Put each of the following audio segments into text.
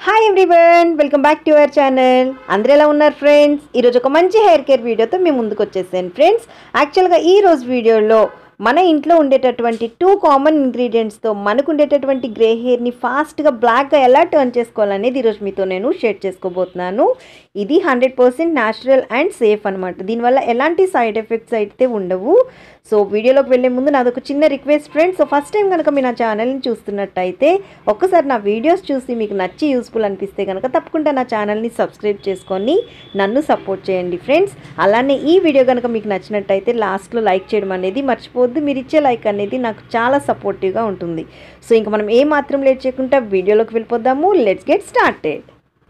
hi everyone welcome back to our channel అందరూ ఎలా ఉన్నారు ఫ్రెండ్స్ ఈరోజు ఒక మంచి హెయిర్ కేర్ వీడియోతో మేము ముందుకు వచ్చేసాను ఫ్రెండ్స్ యాక్చువల్గా ఈ రోజు వీడియోలో మన ఇంట్లో ఉండేటటువంటి టూ కామన్ ఇంగ్రీడియంట్స్తో మనకు ఉండేటటువంటి గ్రే హెయిర్ని ఫాస్ట్గా బ్లాక్గా ఎలా టర్న్ చేసుకోవాలనేది ఈరోజు మీతో నేను షేర్ చేసుకోబోతున్నాను ఇది hundred percent natural and safe అనమాట దీనివల్ల ఎలాంటి సైడ్ ఎఫెక్ట్స్ అయితే ఉండవు సో వీడియోలోకి వెళ్ళే ముందు నాదొక చిన్న request friends so first time కనుక మీ నా ఛానల్ని చూస్తున్నట్టయితే ఒక్కసారి నా వీడియోస్ చూసి మీకు నచ్చి యూస్ఫుల్ అనిపిస్తే కనుక తప్పకుండా నా ఛానల్ని సబ్స్క్రైబ్ చేసుకొని నన్ను సపోర్ట్ చేయండి ఫ్రెండ్స్ అలానే ఈ వీడియో కనుక మీకు నచ్చినట్టయితే లాస్ట్లో లైక్ చేయడం అనేది మర్చిపోవద్దు మీరు ఇచ్చే లైక్ అనేది నాకు చాలా సపోర్టివ్గా ఉంటుంది సో ఇంకా మనం ఏ మాత్రం లేట్ చేయకుండా వీడియోలోకి వెళ్ళిపోదాము let's get started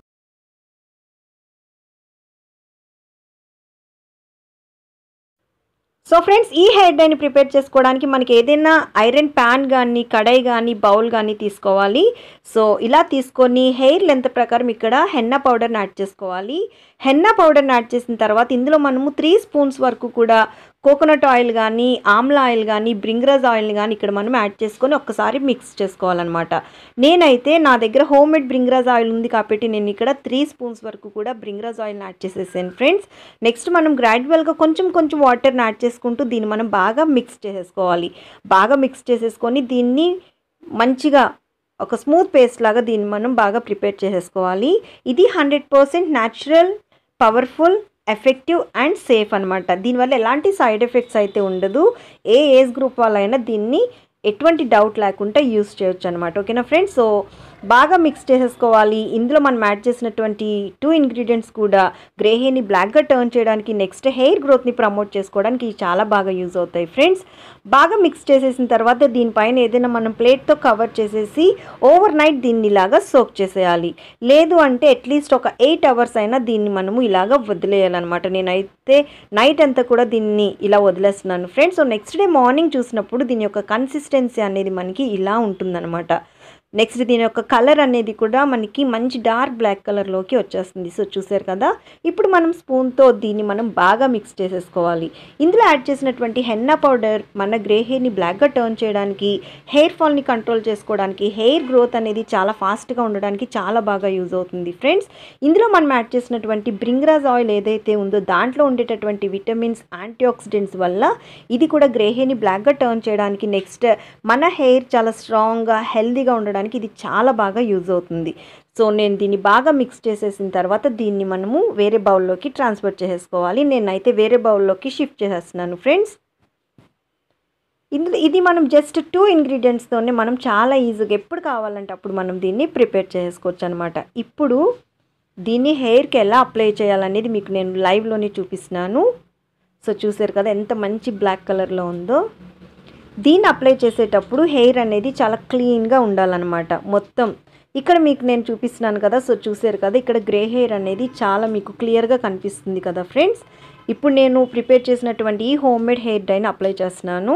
so friends ఈ హెయిర్ డైని ప్రిపేర్ చేసుకోవడానికి మనకి ఏదైనా ఐరన్ ప్యాన్ కానీ కడాయి కానీ బౌల్ కానీ తీసుకోవాలి సో ఇలా తీసుకొని హెయిర్ లెంత్ ప్రకారం ఇక్కడ హెన్నా పౌడర్ని యాడ్ చేసుకోవాలి హెన్నా పౌడర్ని యాడ్ చేసిన తర్వాత ఇందులో మనము త్రీ స్పూన్స్ వరకు కూడా కోకోనట్ ఆయిల్ కానీ ఆమ్లా ఆయిల్ కానీ బ్రింగ్రాజ్ ఆయిల్ని కానీ ఇక్కడ మనం యాడ్ చేసుకొని ఒక్కసారి మిక్స్ చేసుకోవాలన్నమాట నేనైతే నా దగ్గర హోమ్ మేడ్ బ్రింగ్రాజ్ ఆయిల్ ఉంది కాబట్టి నేను ఇక్కడ త్రీ స్పూన్స్ వరకు కూడా బ్రింగ్రాజ్ ఆయిల్ని యాడ్ చేసేసాను ఫ్రెండ్స్ నెక్స్ట్ మనం గ్రాడ్యువల్గా కొంచెం కొంచెం వాటర్ని యాడ్ చేసుకుంటూ దీన్ని మనం బాగా మిక్స్ చేసేసుకోవాలి బాగా మిక్స్ చేసేసుకొని దీన్ని మంచిగా ఒక స్మూత్ పేస్ట్ లాగా దీన్ని మనం బాగా ప్రిపేర్ చేసేసుకోవాలి ఇది hundred percent natural powerful effective and safe అనమాట దీనివల్ల ఎలాంటి సైడ్ ఎఫెక్ట్స్ అయితే ఉండదు ఏ ఏజ్ గ్రూప్ వాళ్ళైనా దీన్ని ఎటువంటి డౌట్ లేకుండా యూస్ చేయొచ్చు అనమాట ఓకేనా ఫ్రెండ్స్ సో బాగా మిక్స్ చేసేసుకోవాలి ఇందులో మనం యాడ్ చేసినటువంటి టూ ఇంగ్రీడియంట్స్ కూడా గ్రే హెయిర్ని బ్లాక్గా టర్న్ చేయడానికి నెక్స్ట్ హెయిర్ గ్రోత్ని ప్రమోట్ చేసుకోవడానికి ఇవి చాలా బాగా యూజ్ అవుతాయి ఫ్రెండ్స్ బాగా మిక్స్ చేసేసిన తర్వాత దీనిపైన ఏదైనా మనం ప్లేట్తో కవర్ చేసేసి ఓవర్ నైట్ దీన్ని ఇలాగా సోక్ చేసేయాలి లేదు అంటే అట్లీస్ట్ ఒక ఎయిట్ అవర్స్ అయినా దీన్ని మనము ఇలాగ వదిలేయాలన్నమాట నేనైతే నైట్ అంతా కూడా దీన్ని ఇలా వదిలేస్తున్నాను friends so next day morning చూసినప్పుడు దీని యొక్క కన్సిస్టెన్సీ అనేది మనకి ఇలా ఉంటుందన్నమాట నెక్స్ట్ దీని యొక్క కలర్ అనేది కూడా మనకి మంచి డార్క్ బ్లాక్ కలర్లోకి వచ్చేస్తుంది సో చూసారు కదా ఇప్పుడు మనం స్పూన్తో దీన్ని మనం బాగా మిక్స్ చేసేసుకోవాలి ఇందులో యాడ్ చేసినటువంటి హెన్నా పౌడర్ మన గ్రే హెయిర్ని బ్లాక్గా టర్న్ చేయడానికి హెయిర్ ఫాల్ని కంట్రోల్ చేసుకోవడానికి హెయిర్ గ్రోత్ అనేది చాలా ఫాస్ట్గా ఉండడానికి చాలా బాగా యూజ్ అవుతుంది ఫ్రెండ్స్ ఇందులో మనం యాడ్ చేసినటువంటి బ్రింగ్రాజ్ ఆయిల్ ఏదైతే ఉందో దాంట్లో ఉండేటటువంటి విటమిన్స్ యాంటీ ఆక్సిడెంట్స్ వల్ల ఇది కూడా గ్రే హెయిర్ని బ్లాక్గా టర్న్ చేయడానికి నెక్స్ట్ మన హెయిర్ చాలా స్ట్రాంగ్గా హెల్దీగా ఉండడానికి ఇది చాలా బాగా యూజ్ అవుతుంది సో నేను దీన్ని బాగా మిక్స్ చేసేసిన తర్వాత దీన్ని మనము వేరే బౌల్లోకి ట్రాన్స్ఫర్ చేసేసుకోవాలి నేనైతే వేరే బౌల్లోకి షిఫ్ట్ చేసేస్తున్నాను ఫ్రెండ్స్ ఇందులో ఇది మనం జస్ట్ టూ ఇంగ్రీడియంట్స్తోనే మనం చాలా ఈజీగా ఎప్పుడు కావాలంటే అప్పుడు మనం దీన్ని ప్రిపేర్ చేసుకోవచ్చు అనమాట ఇప్పుడు దీన్ని హెయిర్కి ఎలా అప్లై చేయాలనేది మీకు నేను లైవ్లోనే చూపిస్తున్నాను సో చూసారు కదా ఎంత మంచి బ్లాక్ కలర్లో ఉందో దీన్ని అప్లై చేసేటప్పుడు హెయిర్ అనేది చాలా క్లీన్గా ఉండాలన్నమాట మొత్తం ఇక్కడ మీకు నేను చూపిస్తున్నాను కదా సో చూసారు కదా ఇక్కడ గ్రే హెయిర్ అనేది చాలా మీకు క్లియర్గా కనిపిస్తుంది కదా ఫ్రెండ్స్ ఇప్పుడు నేను ప్రిపేర్ చేసినటువంటి ఈ హోమ్ మేడ్ హెయిర్ డైని అప్లై చేస్తున్నాను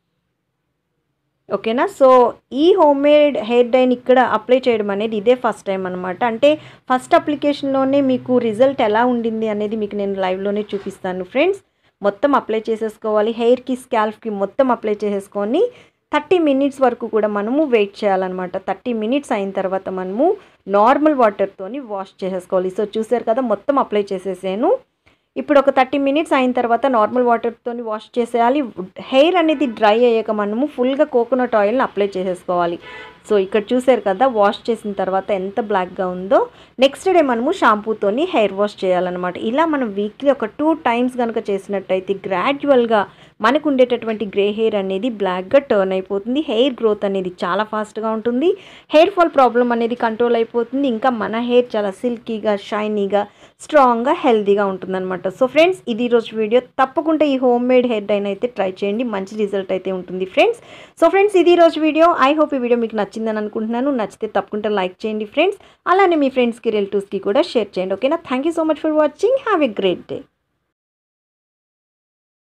ఓకేనా సో ఈ హోమ్ మేడ్ హెయిర్ డైన్ ఇక్కడ అప్లై చేయడం అనేది ఇదే ఫస్ట్ టైం అనమాట అంటే ఫస్ట్ అప్లికేషన్లోనే మీకు రిజల్ట్ ఎలా ఉండింది అనేది మీకు నేను లైవ్లోనే చూపిస్తాను ఫ్రెండ్స్ మొత్తం అప్లై చేసేసుకోవాలి హెయిర్కి స్కాల్ఫ్కి మొత్తం అప్లై చేసేసుకొని థర్టీ మినిట్స్ వరకు కూడా మనము వెయిట్ చేయాలన్నమాట థర్టీ మినిట్స్ అయిన తర్వాత మనము నార్మల్ వాటర్తోని వాష్ చేసేసుకోవాలి సో చూసారు కదా మొత్తం అప్లై చేసేసాను ఇప్పుడు ఒక థర్టీ మినిట్స్ అయిన తర్వాత నార్మల్ వాటర్తో వాష్ చేసేయాలి హెయిర్ అనేది డ్రై అయ్యాక మనము ఫుల్గా కోకోనట్ ఆయిల్ని అప్లై చేసేసుకోవాలి సో ఇక్కడ చూసారు కదా వాష్ చేసిన తర్వాత ఎంత బ్లాక్గా ఉందో నెక్స్ట్ డే మనము షాంపూతోని హెయిర్ వాష్ చేయాలన్నమాట ఇలా మనం వీక్లీ ఒక టూ టైమ్స్ కనుక చేసినట్టయితే గ్రాడ్యువల్గా మనకు ఉండేటటువంటి గ్రే హెయిర్ అనేది బ్లాక్గా టర్న్ అయిపోతుంది హెయిర్ గ్రోత్ అనేది చాలా ఫాస్ట్గా ఉంటుంది హెయిర్ ఫాల్ ప్రాబ్లం అనేది కంట్రోల్ అయిపోతుంది ఇంకా మన హెయిర్ చాలా సిల్కీగా షైనీగా స్ట్రాంగ్గా హెల్తీగా ఉంటుందన్నమాట సో ఫ్రెండ్స్ ఇది రోజు వీడియో తప్పకుండా ఈ హోమ్ మేడ్ హెయిర్ డైన్ అయితే ట్రై చేయండి మంచి రిజల్ట్ అయితే ఉంటుంది ఫ్రెండ్స్ సో ఫ్రెండ్స్ ఇది రోజు వీడియో ఐ హోప్ ఈ వీడియో మీకు నచ్చిందని అనుకుంటున్నాను నచ్చితే తప్పకుండా లైక్ చేయండి ఫ్రెండ్స్ అలానే మీ ఫ్రెండ్స్కి రిలేటివ్స్కి కూడా షేర్ చేయండి ఓకేనా thank you so much for watching have a great day